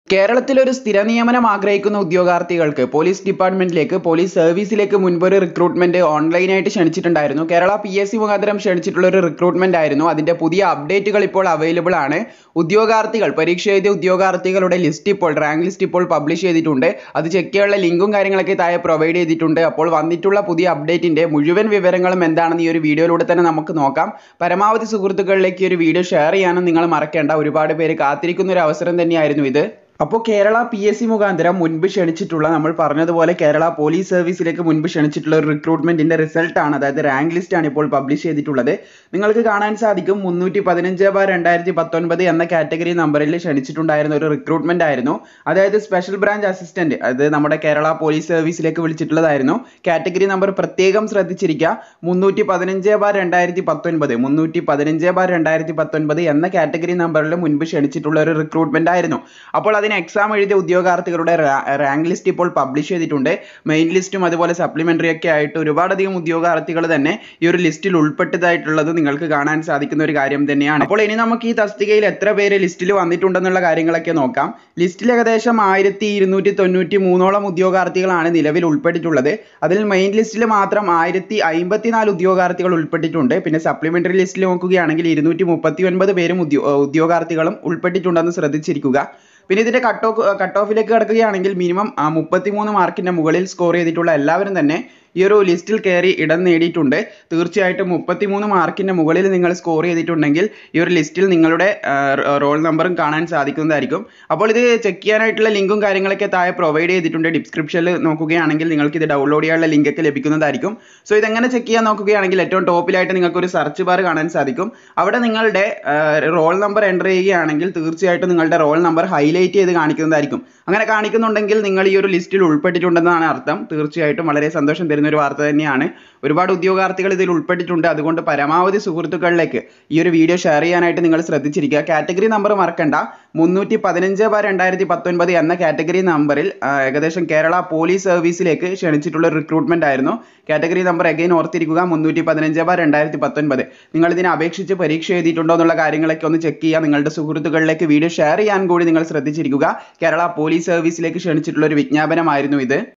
കേരളത്തിൽ ഒരു സ്ഥിര നിയമനം ആഗ്രഹിക്കുന്ന ഉദ്യോഗാർത്ഥികൾക്ക് പോലീസ് ഡിപ്പാർട്ട്മെന്റിലേക്ക് പോലീസ് സർവീസിലേക്ക് മുൻപൊരു റിക്രൂട്ട്മെന്റ് ഓൺലൈനായിട്ട് ക്ഷണിച്ചിട്ടുണ്ടായിരുന്നു കേരള പി എസ് സി മുഖാന്തരം ക്ഷണിച്ചിട്ടുള്ള ഒരു റിക്രൂട്ട്മെന്റ് ആയിരുന്നു അതിന്റെ പുതിയ അപ്ഡേറ്റുകൾ ഇപ്പോൾ അവൈലബിൾ ആണ് ഉദ്യോഗാർത്ഥികൾ പരീക്ഷ എഴുതിയ ഉദ്യോഗാർത്ഥികളുടെ ലിസ്റ്റ് ഇപ്പോൾ റാങ്ക് ലിസ്റ്റ് ഇപ്പോൾ പബ്ലിഷ് ചെയ്തിട്ടുണ്ട് അത് ചെക്ക് ചെയ്യാനുള്ള ലിങ്കും കാര്യങ്ങളൊക്കെ താഴെ പ്രൊവൈഡ് ചെയ്തിട്ടുണ്ട് അപ്പോൾ വന്നിട്ടുള്ള പുതിയ അപ്ഡേറ്റിന്റെ മുഴുവൻ വിവരങ്ങളും എന്താണെന്ന് ഈ ഒരു വീഡിയോയിലൂടെ തന്നെ നമുക്ക് നോക്കാം പരമാവധി സുഹൃത്തുക്കളിലേക്ക് ഈ ഒരു വീഡിയോ ഷെയർ ചെയ്യാനും നിങ്ങൾ മറക്കേണ്ട ഒരുപാട് പേര് കാത്തിരിക്കുന്ന ഒരു അവസരം തന്നെയായിരുന്നു ഇത് അപ്പോൾ കേരള പി എസ് സി മുഖാന്തരം മുൻപ് ക്ഷണിച്ചിട്ടുള്ള നമ്മൾ പറഞ്ഞതുപോലെ കേരള പോലീസ് സർവീസിലേക്ക് മുൻപ് ക്ഷണിച്ചിട്ടുള്ള ഒരു റിക്രൂട്ട്മെന്റിന്റെ റിസൾട്ട് ആണ് അതായത് റാങ്ക് ലിസ്റ്റ് ആണ് ഇപ്പോൾ പബ്ലിഷ് ചെയ്തിട്ടുള്ളത് നിങ്ങൾക്ക് കാണാൻ സാധിക്കും മുന്നൂറ്റി പതിനഞ്ച് ബാർ രണ്ടായിരത്തി പത്തൊൻപത് എന്ന കാറ്റഗറി നമ്പറിൽ ക്ഷണിച്ചിട്ടുണ്ടായിരുന്ന ഒരു റിക്രൂട്ട്മെന്റ് ആയിരുന്നു അതായത് സ്പെഷ്യൽ ബ്രാഞ്ച് അസിസ്റ്റന്റ് അത് നമ്മുടെ കേരള പോലീസ് സർവീസിലേക്ക് വിളിച്ചിട്ടുള്ളതായിരുന്നു കാറ്റഗറി നമ്പർ പ്രത്യേകം ശ്രദ്ധിച്ചിരിക്കുക മുന്നൂറ്റി പതിനഞ്ച് ബാർ രണ്ടായിരത്തി പത്തൊൻപത് മുന്നൂറ്റി പതിനഞ്ച് ബാർ രണ്ടായിരത്തി പത്തൊൻപത് എന്ന കാറ്റഗറി നമ്പറിൽ മുൻപ് ക്ഷണിച്ചിട്ടുള്ള ഒരു റിക്രൂട്ട്മെന്റ് ആയിരുന്നു അപ്പോൾ അതിന് എക്സാം എഴുതിയ ഉദ്യോഗാർത്ഥികളുടെ റാങ്ക് ലിസ്റ്റ് ഇപ്പോൾ പബ്ലിഷ് ചെയ്തിട്ടുണ്ട് മെയിൻ ലിസ്റ്റും അതുപോലെ സപ്ലിമെന്ററി ഒക്കെ ആയിട്ട് ഒരുപാടധികം ഉദ്യോഗാർത്ഥികൾ തന്നെ ഈ ഒരു ലിസ്റ്റിൽ ഉൾപ്പെട്ടതായിട്ടുള്ളത് നിങ്ങൾക്ക് കാണാൻ സാധിക്കുന്ന ഒരു കാര്യം തന്നെയാണ് അപ്പോൾ ഇനി നമുക്ക് ഈ തസ്തികയിൽ എത്ര പേര് ലിസ്റ്റിൽ വന്നിട്ടുണ്ടെന്നുള്ള കാര്യങ്ങളൊക്കെ നോക്കാം ലിസ്റ്റിൽ ഏകദേശം ആയിരത്തി ഇരുന്നൂറ്റി തൊണ്ണൂറ്റി മൂന്നോളം ഉദ്യോഗാർത്ഥികളാണ് നിലവിൽ ഉൾപ്പെട്ടിട്ടുള്ളത് അതിൽ മെയിൻ ലിസ്റ്റിൽ മാത്രം ആയിരത്തി അമ്പത്തിനാല് ഉദ്യോഗാർത്ഥികൾ ഉൾപ്പെട്ടിട്ടുണ്ട് പിന്നെ സപ്ലിമെന്ററി ലിസ്റ്റിൽ നോക്കുകയാണെങ്കിൽ ഇരുന്നൂറ്റി മുപ്പത്തി ഒൻപത് പേരും ഉദ്യോ ഉദ്യോഗാർത്ഥികളും ഉൾപ്പെട്ടിട്ടുണ്ടെന്ന് ശ്രദ്ധിച്ചിരിക്കുക പിന്നെ ഇതിന്റെ കട്ട് ഓഫ് കട്ട് ഓഫിലേക്ക് കിടക്കുകയാണെങ്കിൽ മിനിമം മുപ്പത്തിമൂന്ന് മാർക്കിന്റെ മുകളിൽ സ്കോർ ചെയ്തിട്ടുള്ള എല്ലാവരും തന്നെ ഈ ഒരു ലിസ്റ്റിൽ കയറി ഇടം നേടിയിട്ടുണ്ട് തീർച്ചയായിട്ടും മുപ്പത്തിമൂന്ന് മാർക്കിന്റെ മുകളിൽ നിങ്ങൾ സ്കോർ ചെയ്തിട്ടുണ്ടെങ്കിൽ ഈ ഒരു ലിസ്റ്റിൽ നിങ്ങളുടെ റോൾ നമ്പറും കാണാൻ സാധിക്കുന്നതായിരിക്കും അപ്പോൾ ഇത് ചെക്ക് ചെയ്യാനായിട്ടുള്ള ലിങ്കും കാര്യങ്ങളൊക്കെ താഴെ പ്രൊവൈഡ് ചെയ്തിട്ടുണ്ട് ഡിസ്ക്രിപ്ഷനിൽ നോക്കുകയാണെങ്കിൽ നിങ്ങൾക്ക് ഇത് ഡൗൺലോഡ് ചെയ്യാനുള്ള ലിങ്ക് ഒക്കെ ലഭിക്കുന്നതായിരിക്കും സോ ഇതെങ്ങനെ ചെക്ക് ചെയ്യാൻ നോക്കുകയാണെങ്കിൽ ഏറ്റവും ടോപ്പിലായിട്ട് നിങ്ങൾക്ക് ഒരു സെർച്ച് ബാർ കാണാൻ സാധിക്കും അവിടെ നിങ്ങളുടെ റോൾ നമ്പർ എൻ്റർ ചെയ്യുകയാണെങ്കിൽ തീർച്ചയായിട്ടും നിങ്ങളുടെ റോൾ നമ്പർ ഹൈലൈറ്റ് ചെയ്ത് കാണിക്കുന്നതായിരിക്കും അങ്ങനെ കാണിക്കുന്നുണ്ടെങ്കിൽ നിങ്ങൾ ഈ ഒരു ലിസ്റ്റിൽ ഉൾപ്പെട്ടിട്ടുണ്ടെന്നാണ് അർത്ഥം തീർച്ചയായിട്ടും വളരെ സന്തോഷം തരുന്ന ഒരു വാർത്ത തന്നെയാണ് ഒരുപാട് ഉദ്യോഗാർത്ഥികൾ ഇതിൽ ഉൾപ്പെട്ടിട്ടുണ്ട് അതുകൊണ്ട് പരമാവധി സുഹൃത്തുക്കളിലേക്ക് ഈ ഒരു വീഡിയോ ഷെയർ ചെയ്യാനായിട്ട് നിങ്ങൾ ശ്രദ്ധിച്ചിരിക്കുക കാറ്റഗറി നമ്പർ മറക്കണ്ട മുന്നൂറ്റി പതിനഞ്ച് ബാർ രണ്ടായിരത്തി പത്തൊൻപത് എന്ന കാറ്റഗറി നമ്പറിൽ ഏകദേശം കേരള പോലീസ് സർവീസിലേക്ക് ക്ഷണിച്ചിട്ടുള്ള റിക്രൂട്ട്മെന്റ് ആയിരുന്നു കാറ്റഗറി നമ്പർ അഗൈൻ ഓർത്തിരിക്കുക മുന്നൂറ്റി പതിനഞ്ച് ബാർ രണ്ടായിരത്തി പത്തൊൻപത് നിങ്ങൾ ഇതിനെ അപേക്ഷിച്ച് പരീക്ഷ എഴുതിയിട്ടുണ്ടോ എന്നുള്ള കാര്യങ്ങളൊക്കെ ഒന്ന് ചെക്ക് ചെയ്യുക നിങ്ങളുടെ സുഹൃത്തുക്കളിലേക്ക് വീഡിയോ ഷെയർ ചെയ്യാൻ കൂടി നിങ്ങൾ ശ്രദ്ധിച്ചിരിക്കുക കേരള പോലീസ് സർവീസിലേക്ക് ക്ഷണിച്ചിട്ടുള്ള ഒരു വിജ്ഞാപനമായിരുന്നു ഇത്